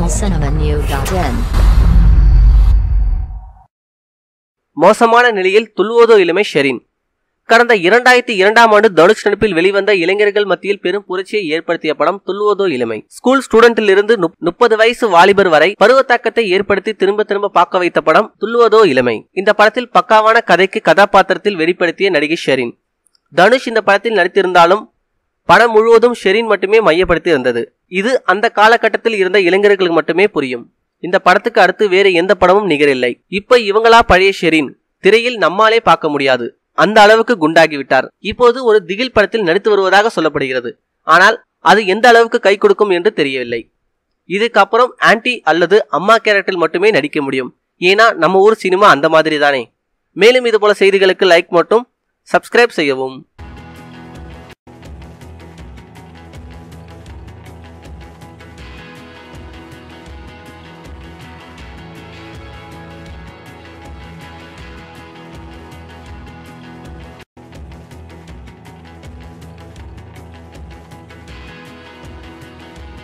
tamilcinemanew.in மோசமான நிலையில் துள்ளுவதோ இளமை ஷெரின் கடந்த இரண்டாயிரத்தி இரண்டாம் ஆண்டு தனுஷ் நடிப்பில் வெளிவந்த இளைஞர்கள் மத்தியில் பெரும் புரட்சியை ஏற்படுத்திய படம் துள்ளுவதோ இளமை ஸ்கூல் ஸ்டூடெண்டில் இருந்து முப்பது வயசு வாலிபர் வரை பருவத்தாக்கத்தை ஏற்படுத்தி திரும்ப திரும்ப பார்க்க வைத்த படம் துள்ளுவதோ இளமை இந்த படத்தில் பக்காவான கதைக்கு கதாபாத்திரத்தில் வெளிப்படுத்திய நடிகை ஷெரின் தனுஷ் இந்த படத்தில் நடித்திருந்தாலும் படம் முழுவதும் ஷெரின் மட்டுமே மையப்படுத்தி இருந்தது இது அந்த காலகட்டத்தில் இருந்த இளைஞர்களுக்கு மட்டுமே புரியும் இந்த படத்துக்கு அடுத்து வேறு எந்த படமும் நிகரில்லை இப்ப இவங்களா பழைய ஷெரின் திரையில் நம்மாலே பார்க்க முடியாது அந்த அளவுக்கு குண்டாகி விட்டார் இப்போது ஒரு திகில் படத்தில் நடித்து வருவதாக சொல்லப்படுகிறது ஆனால் அது எந்த அளவுக்கு கை கொடுக்கும் என்று தெரியவில்லை இதுக்கப்புறம் ஆன்டி அல்லது அம்மா கேரக்டரில் மட்டுமே நடிக்க முடியும் ஏன்னா நம்ம ஊர் சினிமா அந்த மாதிரி தானே மேலும் இது போல செய்திகளுக்கு லைக் மட்டும் சப்ஸ்கிரைப் செய்யவும்